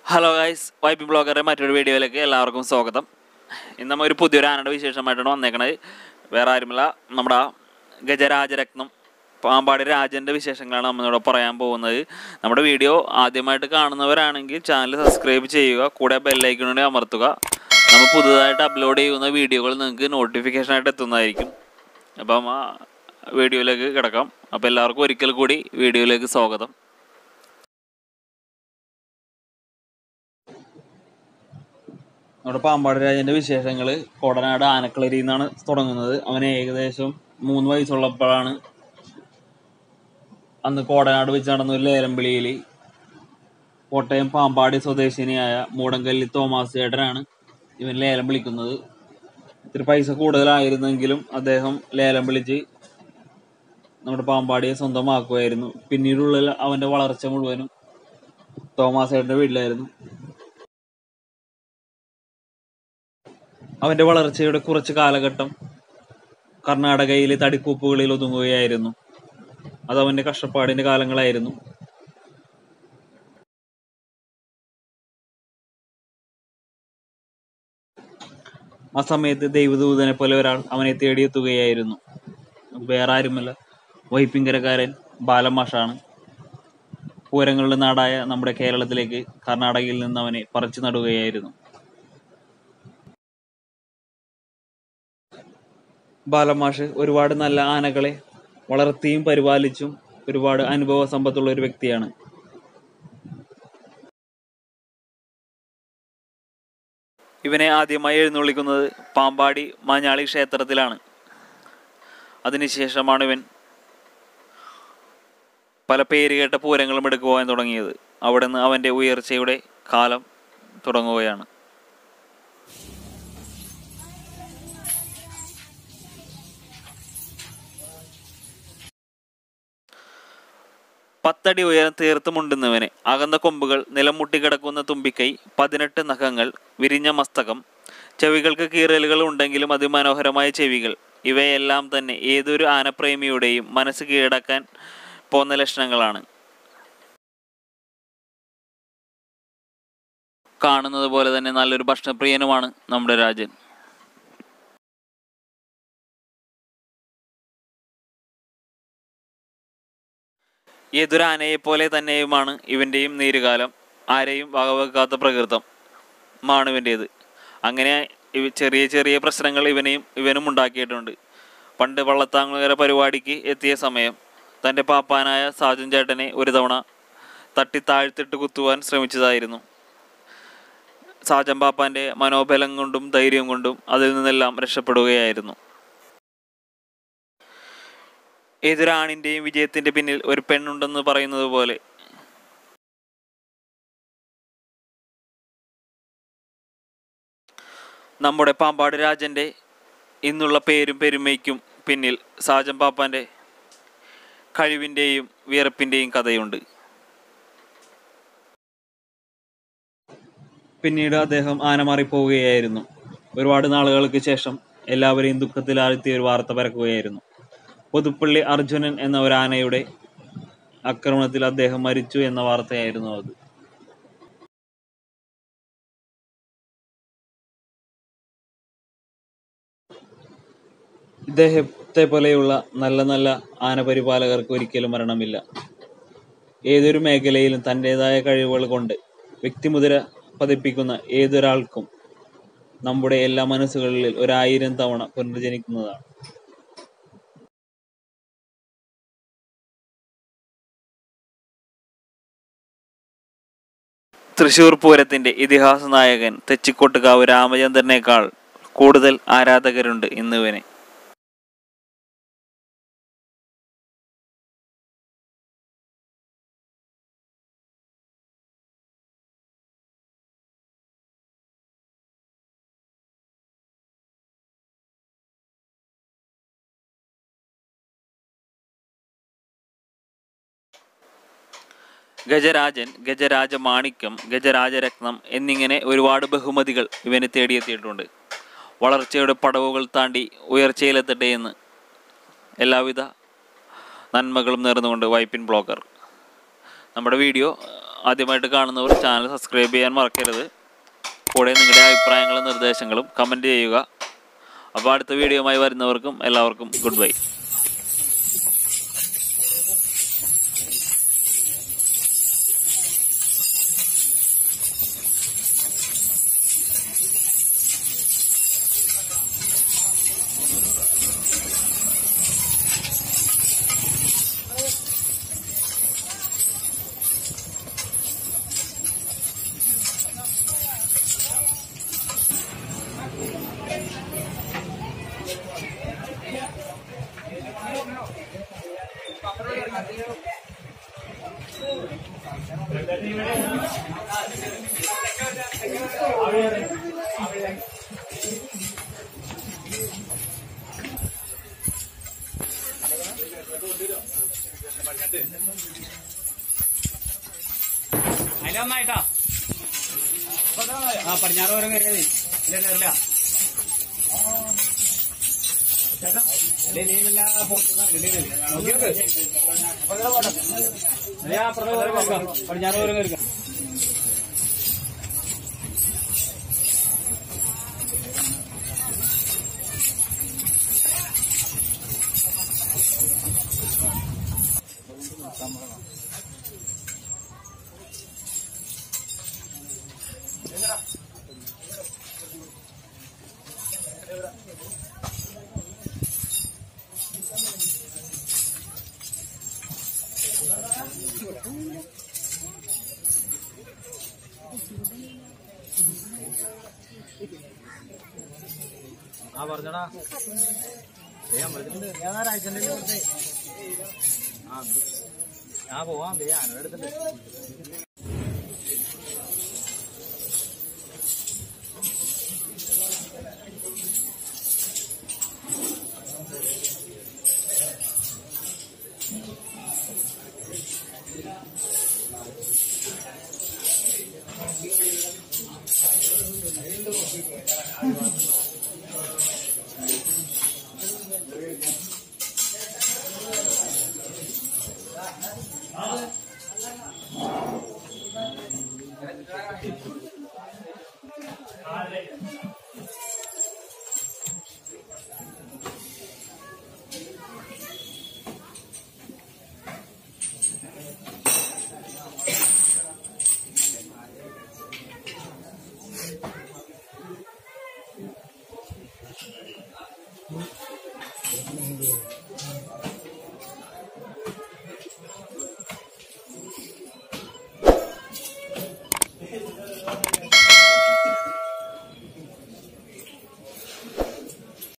hello guys വൈപ്പി ബ്ലോഗറുടെ മറ്റൊരു വീഡിയോയിലേക്ക് എല്ലാവർക്കും സ്വാഗതം ഇന്ന് നമ്മൾ ഒരു പുതിയൊരു ആനയുടെ വിശേഷമായിട്ടാണ് വന്നേക്കണത് വേറെ ആരുമില്ല നമ്മുടെ ആ ഗജരാജരത്നം പാമ്പാടി രാജൻ്റെ വിശേഷങ്ങളാണ് നമ്മളിവിടെ പറയാൻ പോകുന്നത് നമ്മുടെ വീഡിയോ ആദ്യമായിട്ട് കാണുന്നവരാണെങ്കിൽ ചാനൽ സബ്സ്ക്രൈബ് ചെയ്യുക കൂടെ ബെല്ലൈക്കണോടെ അമർത്തുക നമ്മൾ പുതുതായിട്ട് അപ്ലോഡ് ചെയ്യുന്ന വീഡിയോകൾ നിങ്ങൾക്ക് നോട്ടിഫിക്കേഷനായിട്ട് എത്തുന്നതായിരിക്കും അപ്പം ആ വീഡിയോയിലേക്ക് കിടക്കാം അപ്പോൾ എല്ലാവർക്കും ഒരിക്കൽ കൂടി വീഡിയോയിലേക്ക് സ്വാഗതം നമ്മുടെ പാമ്പാട് രാജന്റെ വിശേഷങ്ങൾ കോടനാട് ആനക്കളരിയിൽ നിന്നാണ് തുടങ്ങുന്നത് അവന് ഏകദേശം മൂന്ന് വയസ്സുള്ളപ്പോഴാണ് അന്ന് കോടനാട് വെച്ച് നടന്ന ഒരു ലേലം വിളിയിൽ കോട്ടയം പാമ്പാടി സ്വദേശിനിയായ മൂടങ്കല്ലി തോമാസ് ചേട്ടനാണ് ഇവൻ ലേലം വിളിക്കുന്നത് ഇത്തിരി പൈസ കൂടുതലായിരുന്നെങ്കിലും അദ്ദേഹം ലേലം വിളിച്ച് നമ്മുടെ പാമ്പാടിയെ സ്വന്തമാക്കുമായിരുന്നു പിന്നീടുള്ള അവന്റെ വളർച്ച മുഴുവനും തോമാസ് ചേട്ടന്റെ വീട്ടിലായിരുന്നു അവന്റെ വളർച്ചയുടെ കുറച്ച് കാലഘട്ടം കർണാടകയിലെ തടിക്കൂപ്പുകളിൽ ഒതുങ്ങുകയായിരുന്നു അത് അവന്റെ കഷ്ടപ്പാടിന്റെ കാലങ്ങളായിരുന്നു ആ സമയത്ത് ദൈവദൂതനെ പോലെ ഒരാൾ അവനെ തേടിയെത്തുകയായിരുന്നു അത് വേറെ ആരുമല്ല വൈപ്പിങ്കരക്കാരൻ ബാലമാഷാണ് പൂരങ്ങളുടെ നാടായ നമ്മുടെ കേരളത്തിലേക്ക് കർണാടകയിൽ നിന്ന് അവനെ പറിച്ചു നടുകയായിരുന്നു ബാലമാഷ് ഒരുപാട് നല്ല ആനകളെ വളർത്തിയും പരിപാലിച്ചും ഒരുപാട് അനുഭവ സമ്പത്തുള്ള ഒരു വ്യക്തിയാണ് ഇവനെ ആദ്യമായി എഴുന്നള്ളിക്കുന്നത് പാമ്പാടി മാഞ്ഞാളി ക്ഷേത്രത്തിലാണ് അതിനുശേഷമാണ് ഇവൻ പല പേരുകേട്ട പൂരങ്ങളും എടുക്കുവാൻ തുടങ്ങിയത് അവിടെ നിന്ന് അവൻ്റെ ഉയർച്ചയുടെ കാലം തുടങ്ങുകയാണ് പത്തടി ഉയരം തീർത്തുമുണ്ടുന്നവന് അകന്ന കൊമ്പുകൾ നിലം മുട്ടിക്കിടക്കുന്ന തുമ്പിക്കൈ പതിനെട്ട് നഖങ്ങൾ വിരിഞ്ഞ മസ്തകം ചെവികൾക്ക് കീറലുകൾ ഉണ്ടെങ്കിലും അതിമനോഹരമായ ചെവികൾ ഇവയെല്ലാം തന്നെ ഏതൊരു ആനപ്രേമിയുടെയും മനസ്സ് കീഴടക്കാൻ പോന്ന ലക്ഷണങ്ങളാണ് കാണുന്നത് പോലെ തന്നെ നല്ലൊരു ഭക്ഷണപ്രിയനുമാണ് നമ്മുടെ രാജൻ ഏതൊരു ആനയെ പോലെ തന്നെയുമാണ് ഇവൻ്റെയും നീരുകാലം ആരെയും വകവെക്കാത്ത പ്രകൃതം മാണ് ഇവൻ്റേത് അങ്ങനെ ഇവ ചെറിയ ചെറിയ പ്രശ്നങ്ങൾ ഇവനെയും ഇവനും ഉണ്ടാക്കിയിട്ടുണ്ട് പണ്ട് വള്ളത്താങ്ങുകര പരിപാടിക്ക് എത്തിയ സമയം തൻ്റെ പാപ്പാനായ സാജൻ ചേട്ടനെ ഒരു തവണ തട്ടി താഴ്ത്തിട്ട് കുത്തുവാൻ ശ്രമിച്ചതായിരുന്നു സാജൻ പാപ്പാൻ്റെ മനോബലം കൊണ്ടും ധൈര്യം കൊണ്ടും അതിൽ നിന്നെല്ലാം രക്ഷപ്പെടുകയായിരുന്നു ഏതൊരാണിൻ്റെയും വിജയത്തിന്റെ പിന്നിൽ ഒരു പെണ്ണുണ്ടെന്ന് പറയുന്നത് പോലെ നമ്മുടെ പാമ്പാട് രാജന്റെ ഇന്നുള്ള പേരും പെരുമയ്ക്കും പിന്നിൽ സാജൻ പാപ്പാന്റെ കഴിവിൻ്റെയും വിയർപ്പിൻ്റെയും കഥയുണ്ട് പിന്നീട് അദ്ദേഹം ആന മാറിപ്പോവുകയായിരുന്നു ഒരുപാട് നാളുകൾക്ക് ശേഷം എല്ലാവരെയും ദുഃഖത്തിലാഴ്ത്തിയ ഒരു വാർത്ത പരക്കുകയായിരുന്നു പുതുപ്പള്ളി അർജുനൻ എന്ന ഒരു ആനയുടെ ആക്രമണത്തിൽ അദ്ദേഹം മരിച്ചു എന്ന വാർത്തയായിരുന്നു അത് ഇദ്ദേഹത്തെ പോലെയുള്ള നല്ല നല്ല ആനപരിപാലകർക്ക് ഒരിക്കലും മരണമില്ല ഏതൊരു മേഖലയിലും തൻ്റെതായ കഴിവുകൾ കൊണ്ട് വ്യക്തിമുദ്ര പതിപ്പിക്കുന്ന ഏതൊരാൾക്കും നമ്മുടെ എല്ലാ മനസ്സുകളിൽ ഒരായിരം തവണ പുനർജനിക്കുന്നതാണ് തൃശൂർ പൂരത്തിന്റെ ഇതിഹാസ നായകൻ തെച്ചിക്കോട്ടുകാവ് രാമചന്ദ്രനേക്കാൾ കൂടുതൽ ആരാധകരുണ്ട് ഇന്നിവന് ഗജരാജൻ ഗജരാജ മാണിക്യം ഗജരാജരത്നം എന്നിങ്ങനെ ഒരുപാട് ബഹുമതികൾ ഇവന് തേടിയെത്തിയിട്ടുണ്ട് വളർച്ചയുടെ പടവുകൾ താണ്ടി ഉയർച്ചയിലെത്തട്ടെ എന്ന് എല്ലാവിധ നന്മകളും നേർന്നുകൊണ്ട് വൈപ്പിൻ ബ്ലോഗർ നമ്മുടെ വീഡിയോ ആദ്യമായിട്ട് കാണുന്നവർ ചാനൽ സബ്സ്ക്രൈബ് ചെയ്യാൻ മറക്കരുത് കൂടെ നിങ്ങളുടെ അഭിപ്രായങ്ങളും നിർദ്ദേശങ്ങളും കമൻറ്റ് ചെയ്യുക അപ്പോൾ അടുത്ത വീഡിയോയുമായി വരുന്നവർക്കും എല്ലാവർക്കും ഗുഡ് ബൈ അതിലൊന്നായിട്ടാ ആ പടിഞ്ഞാറ് ഓരം കയറിയത് ഇല്ല കയറില്ല ചേട്ടാ അല്ലേ നീ പിന്നെ അപ്പുറത്തെ ഓരം കയറിക്കാം പടിഞ്ഞാറ് ഓരം കയറിക്കാം ആ പറഞ്ഞടാ ഞാൻ പോവാം ദേ ഞാനെടുത്തിട്ട്